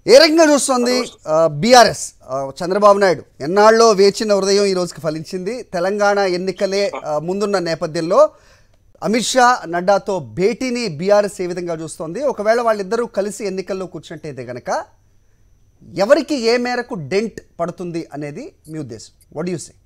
ఏ రకంగా చూస్తోంది బీఆర్ఎస్ చంద్రబాబు నాయుడు ఎన్నాళ్ళలో వేచిన హృదయం ఈ రోజుకి ఫలించింది తెలంగాణ ఎన్నికలే ఆ, ముందున్న నేపథ్యంలో అమిత్ షా నడ్డాతో భేటీని బీఆర్ఎస్ ఏ విధంగా చూస్తోంది ఒకవేళ వాళ్ళిద్దరూ కలిసి ఎన్నికల్లో కూర్చున్నట్టయితే గనక ఎవరికి ఏ మేరకు డెంట్ పడుతుంది అనేది మీ ఉద్దేశం వాట్ యూ సే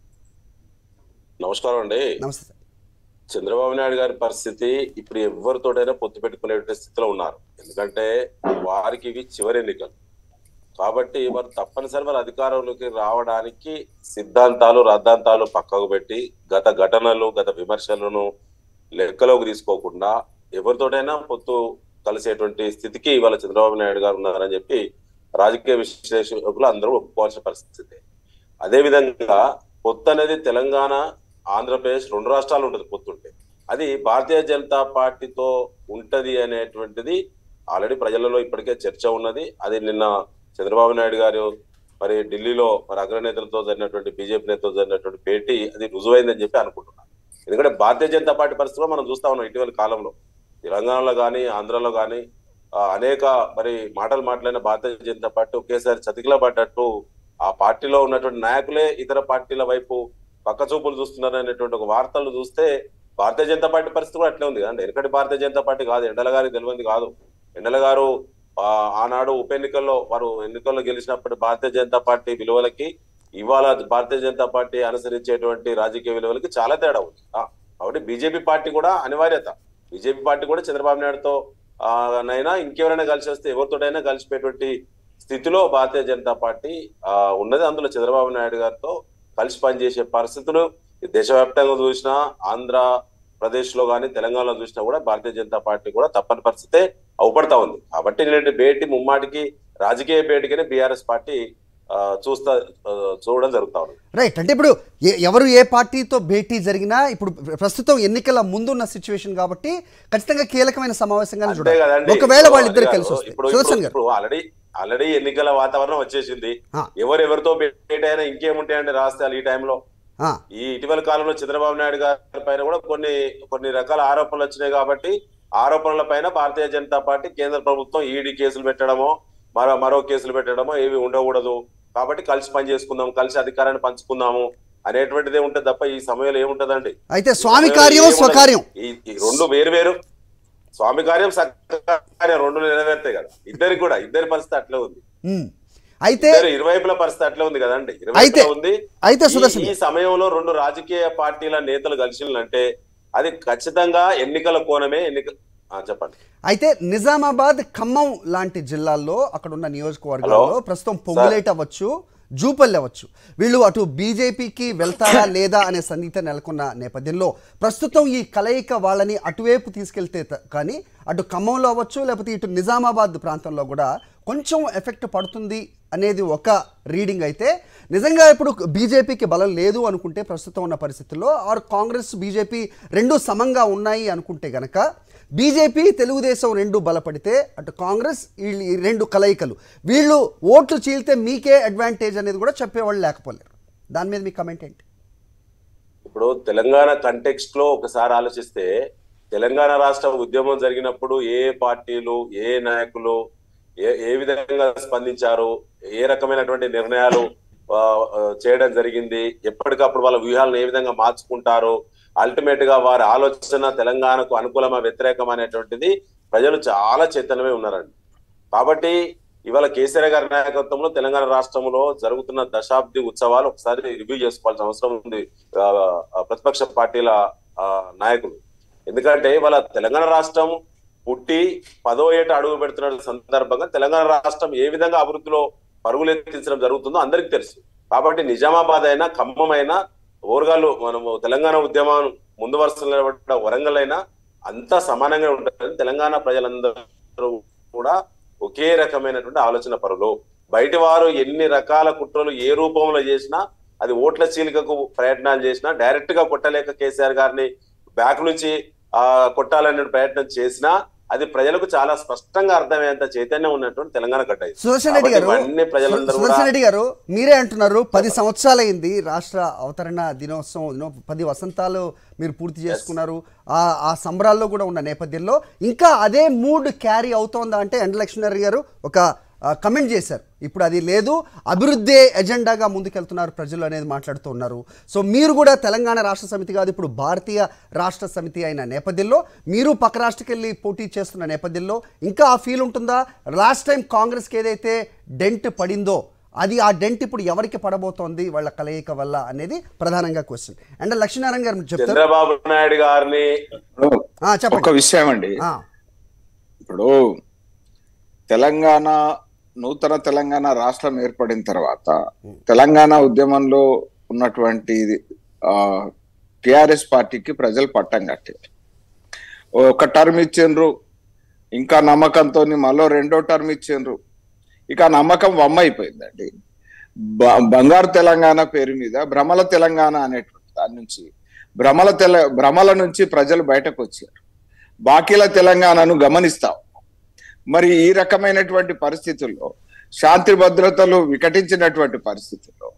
నమస్కారం అండి నమస్తే సార్ చంద్రబాబు నాయుడు గారి పరిస్థితి ఇప్పుడు ఎవరితోటైనా పొత్తు పెట్టుకునే స్థితిలో ఉన్నారు ఎందుకంటే వారికి ఇవి చివరి ఎన్నికలు కాబట్టి వారు తప్పనిసరి వారు అధికారంలోకి రావడానికి సిద్ధాంతాలు రద్దాంతాలు పక్కకు పెట్టి గత ఘటనలు గత విమర్శలను లెక్కలోకి తీసుకోకుండా ఎవరితోటైనా పొత్తు కలిసేటువంటి స్థితికి ఇవాళ చంద్రబాబు నాయుడు గారు ఉన్నారని చెప్పి రాజకీయ విశ్లేషకులు అందరూ ఒప్పుకోవాల్సిన పరిస్థితి అదే విధంగా పొత్తు అనేది తెలంగాణ ఆంధ్రప్రదేశ్ రెండు రాష్ట్రాలు ఉంటుంది పొత్తుంటే అది భారతీయ జనతా పార్టీతో ఉంటది అనేటువంటిది ఆల్రెడీ ప్రజలలో ఇప్పటికే చర్చ ఉన్నది అది నిన్న చంద్రబాబు నాయుడు గారు మరి ఢిల్లీలో మరి అగ్రనేతలతో జరిగినటువంటి బీజేపీ నేతలతో జరిగినటువంటి భేటీ అది రుజువైందని చెప్పి అనుకుంటున్నాను ఎందుకంటే భారతీయ జనతా పార్టీ పరిస్థితిలో మనం చూస్తా ఉన్నాం ఇటీవల కాలంలో తెలంగాణలో కానీ ఆంధ్రలో కానీ అనేక మరి మాటలు మాట్లాడిన భారతీయ జనతా పార్టీ ఒకేసారి చతికిల పడ్డట్టు ఆ పార్టీలో ఉన్నటువంటి నాయకులే ఇతర పార్టీల వైపు పక్క చూపులు చూస్తున్నారు అనేటువంటి ఒక వార్తలు చూస్తే భారతీయ జనతా పార్టీ పరిస్థితి కూడా అట్లే ఉంది కదండి ఎందుకంటే భారతీయ జనతా పార్టీ కాదు ఎండల గారికి తెలియంది కాదు ఎండల గారు ఆ, ఆనాడు ఉప ఎన్నికల్లో వారు ఎన్నికల్లో గెలిచినప్పుడు భారతీయ జనతా పార్టీ విలువలకి ఇవాళ భారతీయ జనతా పార్టీ అనుసరించేటువంటి రాజకీయ విలువలకి చాలా తేడా ఉంది ఆ, కాబట్టి బీజేపీ పార్టీ కూడా అనివార్యత బీజేపీ పార్టీ కూడా చంద్రబాబు నాయుడుతో ఆ, నైనా ఇంకెవరైనా కలిసి వస్తే ఎవరితోటైనా కలిసిపోయేటువంటి స్థితిలో భారతీయ జనతా పార్టీ ఆ, ఉన్నది అందులో చంద్రబాబు నాయుడు గారితో కలిసి పనిచేసే పరిస్థితులు ఈ దేశవ్యాప్తంగా చూసినా ఆంధ్ర ప్రదేశ్ లో కానీ తెలంగాణలో చూసినా కూడా భారతీయ జనతా పార్టీ కూడా తప్పని పరిస్థితే అవపడతా ఉంది కాబట్టి ఇలాంటి భేటీ ముమ్మాటికి రాజకీయ భేటీగానే బీఆర్ఎస్ పార్టీ ఆ, చూస్తా ఆ, చూడడం జరుగుతా ఉంది రైట్ అంటే ఇప్పుడు ఏ- ఎవరు ఏ పార్టీతో భేటీ జరిగినా ఇప్పుడు ప్రస్తుతం ఎన్నికల ముందున్న సిచ్యువేషన్ కాబట్టి ఖచ్చితంగా కీలకమైన సమావేశంగానే అంతే చూడాలి కదండి ఒకవేళ ఇప్పుడు వాళ్ళిద్దరు అది కలిసి కాదు. వస్తే ఇప్పుడు సుదర్శన్ గారు ఇప్పుడు ఆల్రెడీ ఆల్రెడీ ఎన్నికల వాతావరణం వచ్చేసింది ఆ. ఎవరెవరితో భేటీ అయినా ఇంకేముంటాయండి రాష్ట్రాలు ఈ టైంలో ఆ, ఈ ఇటీవల కాలంలో చంద్రబాబు నాయుడు గారి పైన కూడా కొన్ని కొన్ని రకాల ఆరోపణలు వచ్చినాయి కాబట్టి ఆరోపణల పైన భారతీయ జనతా పార్టీ కేంద్ర ప్రభుత్వం ఈడీ కేసులు పెట్టడమో మరో మరో కేసులు పెట్టడమో ఏవి ఉండకూడదు కాబట్టి కలిసి పని చేసుకుందాం కలిసి అధికారాన్ని పంచుకుందాము అనేటువంటిదే ఉంటది తప్ప ఈ సమయంలో ఏముంటదండి అయితే స్వామి సమయంలో కార్యం ఏముండదు. స్వకార్యం ఈ ఈ రెండు వేరు వేరు స్వామి కార్యం సత్కార్యం రెండు నెరవేరుతాయి కదా ఇద్దరికి కూడా ఇద్దరి పరిస్థితి అట్లే ఉంది ఉమ్. అయితే ఇద్దరు ఇరువైపుల పరిస్థితి అట్లే ఉంది కదండి అయితే- ఇరువైపులా ఉంది అయితే ఈ- సుదర్శన్ ఈ సమయంలో రెండు రాజకీయ పార్టీల నేతలు కలిసిందంటే అది ఖచ్చితంగా ఎన్నికల కోణమే ఎన్నిక ఆ, చెప్పండి అయితే నిజామాబాద్ ఖమ్మం లాంటి జిల్లాల్లో అక్కడ ఉన్న నియోజకవర్గాల్లో హలో? ప్రస్తుతం పొంగులేట్ అవ్వచ్చు జూపల్లి అవ్వచ్చు వీళ్ళు అటు బీజేపీకి వెళ్తారా లేదా అనే సందిగ్ధ నెలకొన్న నేపథ్యంలో ప్రస్తుతం ఈ కలయిక వాళ్ళని అటువైపు తీసుకెళ్తే త- కానీ అటు ఖమ్మంలో అవ్వచ్చు లేకపోతే ఇటు నిజామాబాద్ ప్రాంతంలో కూడా కొంచెం ఎఫెక్ట్ పడుతుంది అనేది ఒక రీడింగ్ అయితే నిజంగా ఇప్పుడు బీజేపీకి బలం లేదు అనుకుంటే ప్రస్తుతం ఉన్న పరిస్థితుల్లో ఆర్ కాంగ్రెస్ బీజేపీ రెండు సమంగా ఉన్నాయి అనుకుంటే గనక బీజేపీ తెలుగుదేశం రెండు బలపడితే అటు కాంగ్రెస్ వీళ్ళు ఈ రెండు కలయికలు వీళ్ళు ఓట్లు చీల్తే మీకే అడ్వాంటేజ్ అనేది కూడా చెప్పేవాళ్ళు లేకపోలేరు దాని మీద మీ కమెంట్ ఏంటి ఇప్పుడు తెలంగాణ కంటెక్స్ట్ లో ఒకసారి ఆలోచిస్తే తెలంగాణ రాష్ట్ర ఉద్యమం జరిగినప్పుడు ఏ పార్టీలు ఏ నాయకులు ఏ ఏ విధంగా స్పందించారు ఏ రకమైనటువంటి నిర్ణయాలు ఆ, ఆ, చేయడం జరిగింది ఎప్పటికప్పుడు వాళ్ళ వ్యూహాలను ఏ విధంగా మార్చుకుంటారు అల్టిమేట్ గా వారి ఆలోచన తెలంగాణకు అనుకూలమా వ్యతిరేకం అనేటువంటిది ప్రజలు చాలా చైతన్యమే ఉన్నారండి కాబట్టి ఇవాళ కేసీఆర్ గారి నాయకత్వంలో తెలంగాణ రాష్ట్రంలో జరుగుతున్న దశాబ్ది ఉత్సవాలు ఒకసారి రివ్యూ చేసుకోవాల్సిన అవసరం ఉంది ఆ, ఆ, ప్రతిపక్ష పార్టీల ఆ, నాయకులు ఎందుకంటే ఇవాళ తెలంగాణ రాష్ట్రం పుట్టి పదో ఏట అడుగు పెడుతున్న సందర్భంగా తెలంగాణ రాష్ట్రం ఏ విధంగా అభివృద్ధిలో పరుగులెత్తించడం జరుగుతుందో అందరికీ తెలుసు కాబట్టి నిజామాబాద్ అయినా ఖమ్మం అయినా ఓరగాళ్ళు మనము తెలంగాణ ఉద్యమం ముందు వరుసలో నిలబడ్డ వరంగల్ అయినా అంతా సమానంగా ఉంటుంది తెలంగాణ ప్రజలందరూ కూడా ఒకే రకమైనటువంటి ఆలోచన పరులు బయటి వారు ఎన్ని రకాల కుట్రలు ఏ రూపంలో చేసినా అది ఓట్ల చీలికకు ప్రయత్నాలు చేసినా డైరెక్ట్ గా కొట్టలేక కేసీఆర్ గారిని బ్యాక్ నుంచి ఆ కొట్టాలనే ప్రయత్నం చేసినా అది ప్రజలకు చాలా స్పష్టంగా అర్థమయ్యేంత చైతన్యం ఉన్నటువంటి తెలంగాణ గడ్డ ఇది. సుదర్శన్ రెడ్డి కాబట్టి గారు ఇవన్నీ ప్రజలందరూ కూడా సుదర్శన్ రెడ్డి గారు మీరే అంటున్నారు పది సంవత్సరాలైంది రాష్ట్ర అవతరణ దినోత్సవం దినో పది వసంతాలు మీరు పూర్తి చేసుకున్నారు ఆ ఆ సంబరాల్లో కూడా ఉన్న నేపథ్యంలో ఇంకా అదే మూడ్ క్యారీ అవుతోందా అంటే ఎండ లక్ష్మీనారాయణ గారు ఒక కమెంట్ చేశారు ఇప్పుడు అది లేదు అభివృద్ధి ఎజెండాగా ముందుకెళ్తున్నారు ప్రజలు అనేది మాట్లాడుతూ ఉన్నారు సో మీరు కూడా తెలంగాణ రాష్ట్ర సమితి కాదు ఇప్పుడు భారతీయ రాష్ట్ర సమితి అయిన నేపథ్యంలో మీరు పక్క రాష్ట్రకి వెళ్ళి పోటీ చేస్తున్న నేపథ్యంలో ఇంకా ఆ ఫీల్ ఉంటుందా లాస్ట్ టైం కాంగ్రెస్కి ఏదైతే డెంట్ పడిందో అది ఆ డెంట్ ఇప్పుడు ఎవరికి పడబోతోంది వాళ్ళ కలయిక వల్ల అనేది ప్రధానంగా క్వశ్చన్ అండ్ లక్ష్మీనారాయణ గారు మీరు చెప్తారు చంద్రబాబు నాయుడు గారిని ఇప్పుడు ఆ, చెప్పండి ఒక విషయం అండి ఆ, ఇప్పుడు తెలంగాణ నూతన తెలంగాణ రాష్ట్రం ఏర్పడిన తర్వాత తెలంగాణ ఉద్యమంలో ఉన్నటువంటి టిఆర్ఎస్ పార్టీకి ప్రజలు పట్టం కట్టారు ఒక టర్మ్ ఇచ్చిండ్రు ఇంకా నమ్మకంతో మళ్ళీ రెండో టర్మ్ ఇచ్చిండ్రు ఇక ఆ నమ్మకం వమ్మ అయిపోయిందండి బ- బంగారు తెలంగాణ పేరు మీద భ్రమల తెలంగాణ అనేటువంటి దాని నుంచి భ్రమల తెల భ్రమల నుంచి ప్రజలు బయటకు వచ్చారు బాకీల తెలంగాణను గమనిస్తాం మరి ఈ రకమైనటువంటి పరిస్థితుల్లో శాంతి భద్రతలు వికటించినటువంటి పరిస్థితుల్లో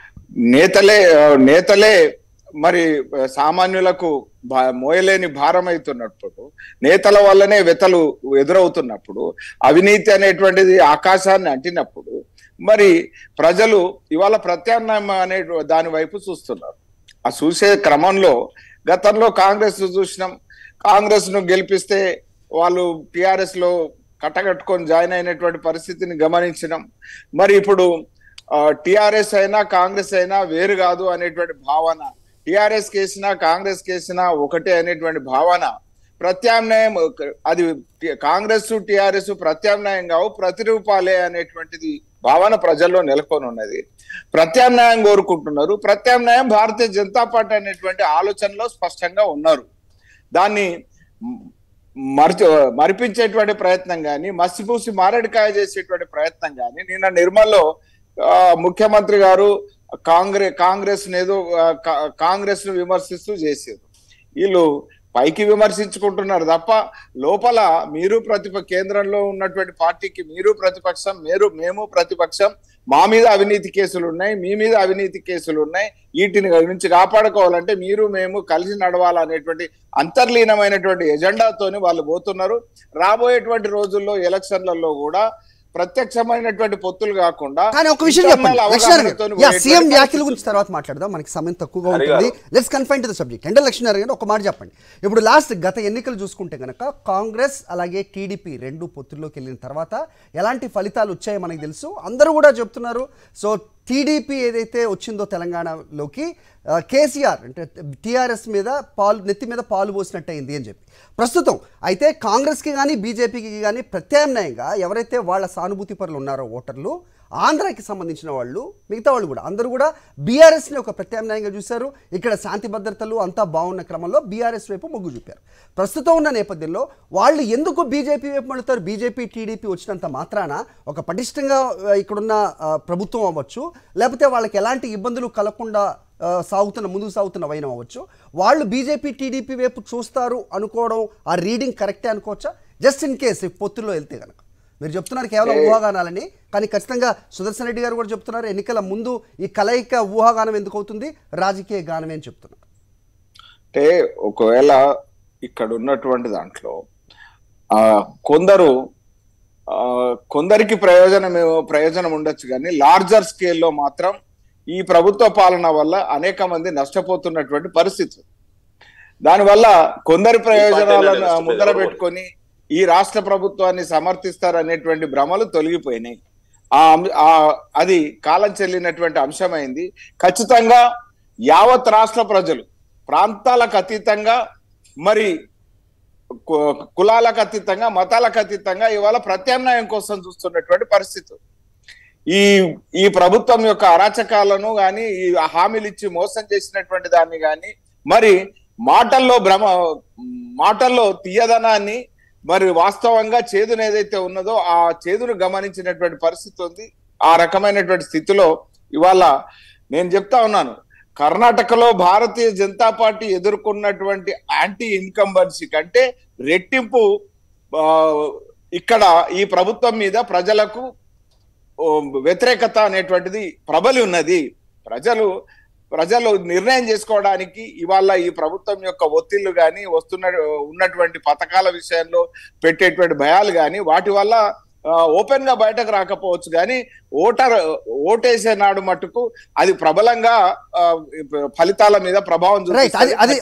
నేతలే ఆ, నేతలే మరి ఆ, సామాన్యులకు భా- మోయలేని భారం అవుతున్నప్పుడు నేతల వల్లనే వెతలు ఎదురవుతున్నప్పుడు అవినీతి అనేటువంటిది ఆకాశాన్ని అంటినప్పుడు మరి ప్రజలు ఇవాళ ప్రత్యామ్నాయం అనే దాని వైపు చూస్తున్నారు ఆ చూసే క్రమంలో గతంలో కాంగ్రెస్ చూసినాం కాంగ్రెస్ ను గెలిపిస్తే వాళ్ళు టిఆర్ఎస్ లో కట్టగట్టుకొని జాయిన్ అయినటువంటి పరిస్థితిని గమనించినాం మరి ఇప్పుడు టిఆర్ఎస్ అయినా కాంగ్రెస్ అయినా వేరు కాదు అనేటువంటి భావన టిఆర్ఎస్ కేసినా కాంగ్రెస్ కేసినా ఒకటే అనేటువంటి భావన ప్రత్యామ్నాయం ఒక- అది కాంగ్రెస్ టిఆర్ఎస్ ప్రత్యామ్నాయం కావు ప్రతిరూపాలే అనేటువంటిది భావన ప్రజల్లో నెలకొని ఉన్నది ప్రత్యామ్నాయం కోరుకుంటున్నారు ప్రత్యామ్నాయం భారతీయ జనతా పార్టీ అనేటువంటి ఆలోచనలో స్పష్టంగా ఉన్నారు దాన్ని మ్- మరిచి మరిపించేటువంటి ప్రయత్నం కానీ మసిపూసి మారేడుకాయ చేసేటువంటి ప్రయత్నం కానీ నిన్న నిర్మల్లో ఆ, ముఖ్యమంత్రి గారు కాంగ్రెస్ కాంగ్రెస్ ఏదో కాంగ్రెస్ ను విమర్శిస్తూ చేశారు వీళ్ళు పైకి విమర్శించుకుంటున్నారు తప్ప లోపల మీరు ప్రతిప కేంద్రంలో ఉన్నటువంటి పార్టీకి మీరు ప్రతిపక్షం మీరు మేము ప్రతిపక్షం మా మీద అవినీతి కేసులు ఉన్నాయి మీ మీద అవినీతి కేసులు ఉన్నాయి వీటిని నుంచి కాపాడుకోవాలంటే మీరు మేము కలిసి నడవాలనేటువంటి అంతర్లీనమైనటువంటి ఎజెండాతోని వాళ్ళు పోతున్నారు రాబోయేటువంటి రోజుల్లో ఎలక్షన్లలో కూడా ప్రత్యక్షమైనటువంటి పొత్తులు కాకుండా కానీ ఒక విషయం internal చెప్పండి లక్ష్మీనారాయణ అవగాహనతోని గారు యా పోయేటువంటి సీఎం వ్యాఖ్యల పరిస్థితి గురించి తర్వాత మాట్లాడదాం మనకి సమయం తక్కువగా హరి ఉంటుంది గారు. Let's confine to the subject అంటే లక్ష్మీనారాయణ గారు ఒక మాట చెప్పండి ఇప్పుడు లాస్ట్ గత ఎన్నికలు చూసుకుంటే కనుక కాంగ్రెస్ అలాగే టీడీపీ రెండు పొత్తుల్లోకి వెళ్ళిన తర్వాత ఎలాంటి ఫలితాలు వచ్చాయో మనకి తెలుసు అందరూ కూడా చెప్తున్నారు సో టీడీపీ ఏదైతే వచ్చిందో తెలంగాణలోకి ఆ, కేసీఆర్ అంటే టీఆర్ఎస్ మీద పాలు నెత్తి మీద పాలు పోసినట్టు అయింది అని చెప్పి ప్రస్తుతం అయితే కాంగ్రెస్కి కానీ బీజేపీకి కానీ ప్రత్యామ్నాయంగా ఎవరైతే వాళ్ళ సానుభూతి పరులు ఉన్నారో ఓటర్లు ఆంధ్రాకి సంబంధించిన వాళ్ళు మిగతా వాళ్ళు కూడా అందరూ కూడా బీఆర్ఎస్ని ఒక ప్రత్యామ్నాయంగా చూశారు ఇక్కడ శాంతి భద్రతలు అంతా బాగున్న క్రమంలో బీఆర్ఎస్ వైపు మొగ్గు చూపారు ప్రస్తుతం ఉన్న నేపథ్యంలో వాళ్ళు ఎందుకు బీజేపీ వైపు మళ్ళుతారు బీజేపీ టీడీపీ వచ్చినంత మాత్రాన ఒక పటిష్టంగా ఆ, ఇక్కడున్న ఆ, ప్రభుత్వం అవ్వచ్చు లేకపోతే వాళ్ళకి ఎలాంటి ఇబ్బందులు కలగకుండా ఆ, సాగుతున్న ముందుకు సాగుతున్న వైనం అవ్వచ్చు వాళ్ళు బీజేపీ టీడీపీ వైపు చూస్తారు అనుకోవడం ఆ రీడింగ్ కరెక్టే అనుకోవచ్చా జస్ట్ ఇన్ కేస్ పొత్తుల్లో వెళ్తే కనుక మీరు చెప్తున్నారు కేవలం ఊహాగానాలని కానీ ఖచ్చితంగా సుదర్శన్ రెడ్డి గారు కూడా చెప్తున్నారు ఎన్నికల ముందు ఈ కలయిక ఊహాగానం ఎందుకు అవుతుంది రాజకీయ గానమే అని చెప్తున్నారు అంటే ఒకవేళ ఇక్కడ ఉన్నటువంటి దాంట్లో ఆ కొందరు ఆ కొందరికి ప్రయోజనం ప్రయోజనం ఉండొచ్చు కానీ లార్జర్ స్కేల్లో మాత్రం ఈ ప్రభుత్వ పాలన వల్ల అనేక మంది నష్టపోతున్నటువంటి పరిస్థితి దానివల్ల కొందరి ప్రయోజనాలను నష్టపోయేది ముందర ఎవరు? పెట్టుకొని ఈ రాష్ట్ర ప్రభుత్వాన్ని సమర్థిస్తారనేటువంటి భ్రమలు తొలగిపోయినాయి ఆ అంశ- ఆ అది కాలం చెల్లినటువంటి అంశమైంది ఖచ్చితంగా యావత్ రాష్ట్ర ప్రజలు ప్రాంతాలకు అతీతంగా మరి కు- కులాలకు అతీతంగా మతాలకు అతీతంగా ఇవాళ ప్రత్యామ్నాయం కోసం చూస్తున్నటువంటి పరిస్థితి ఈ ఈ ప్రభుత్వం యొక్క అరాచకాలను గాని ఈ హామీలు ఇచ్చి మోసం చేసినటువంటి దాన్ని గాని మరి మాటల్లో భ్రమ మాటల్లో తీయదనాన్ని మరి వాస్తవంగా చేదును ఏదైతే ఉన్నదో ఆ చేదును గమనించినటువంటి పరిస్థితి ఉంది ఆ రకమైనటువంటి స్థితిలో ఇవాళ నేను చెప్తా ఉన్నాను కర్ణాటకలో భారతీయ జనతా పార్టీ ఎదుర్కొన్నటువంటి యాంటీ ఇన్కంబెన్సీ కంటే రెట్టింపు ఆ, ఇక్కడ ఈ ప్రభుత్వం మీద ప్రజలకు ఓ, వ్యతిరేకత అనేటువంటిది ప్రబలి ఉన్నది ప్రజలు ప్రజలు నిర్ణయం చేసుకోవడానికి ఇవాళ ఈ ప్రభుత్వం యొక్క ఒత్తిళ్లు కానీ వస్తున్న ఉన్నటువంటి పథకాల విషయంలో పెట్టేటువంటి భయాలు కానీ వాటి వల్ల ఓపెన్ గా బయటకు రాకపోవచ్చు కానీ ఓటర్ ఓటేసే నాడు మటుకు అది ప్రబలంగా ఆ, ఫలితాల మీద ప్రభావం రైట్ అది చూపిస్తుంది అది